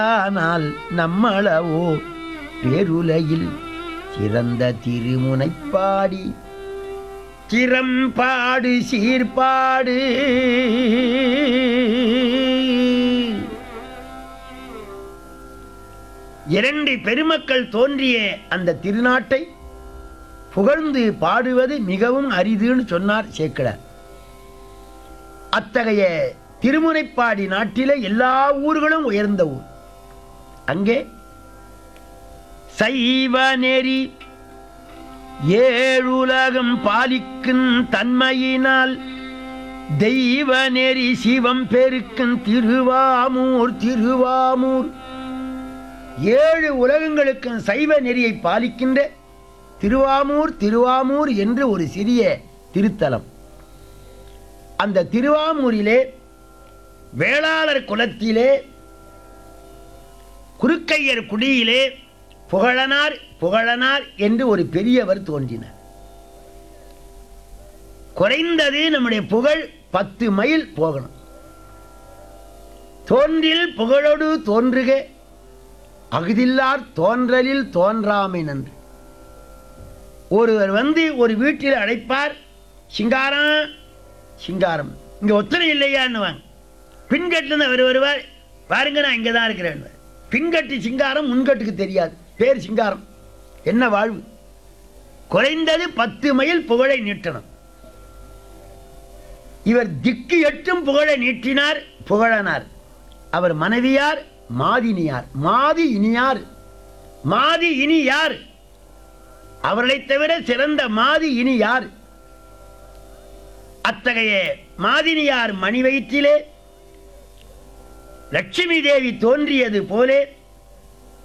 ஆனால் நம்மளவோ பேருலையில் சிறந்த திருமுனைப்பாடி திறம்பாடு சீர்பாடு இரண்டு பெருமக்கள் தோன்றிய அந்த திருநாட்டை புகழ்ந்து பாடுவது மிகவும் அரிதுன்னு சொன்னார் சேக்கிழார் அத்தகைய திருமுனைப்பாடி நாட்டிலே எல்லா ஊர்களும் உயர்ந்த ஊர் அங்கே சைவ நெறி ஏழுலகம் பாலிக்கும் தன்மையினால் தெய்வ நெறி சிவம் பெருக்கும் திருவாமூர் திருவாமூர் ஏழு உலகங்களுக்கும் சைவ நெறியை பாலிக்கின்ற திருவாமூர் திருவாமூர் என்று ஒரு சிறிய திருத்தலம் அந்த திருவாமூரிலே வேளாளர் குலத்திலே குறுக்கையர் குடியிலே புகழனார் புகழனார் என்று ஒரு பெரியவர் தோன்றினார் குறைந்தது நம்முடைய புகழ் பத்து மைல் போகணும் தோன்றில் புகழோடு தோன்றுக அகுதில்லார் தோன்றலில் தோன்றாமை நன்று ஒருவர் வந்து ஒரு வீட்டில் அழைப்பார் சிங்காரம் சிங்காரம் இங்கே ஒத்தனை இல்லையான்னுவாங்க பின்கட்டுன்னு அவர் வருவார் பாருங்க நான் இங்கே தான் இருக்கிறேன் பின்கட்டு சிங்காரம் முன்கட்டுக்கு தெரியாது பேர் சிங்காரம் என்ன வாழ்வு குறைந்தது பத்து மைல் புகழை நீட்டணும் இவர் திக்கு எட்டும் புகழை நீட்டினார் புகழனார் அவர் மனைவியார் மாதினியார் மாதி இனியார் மாதி இனி யார் அவர்களைத் தவிர சிறந்த மாதி இனி யார் அத்தகைய மாதினியார் மணி வயிற்றிலே லட்சுமி தேவி தோன்றியது போலே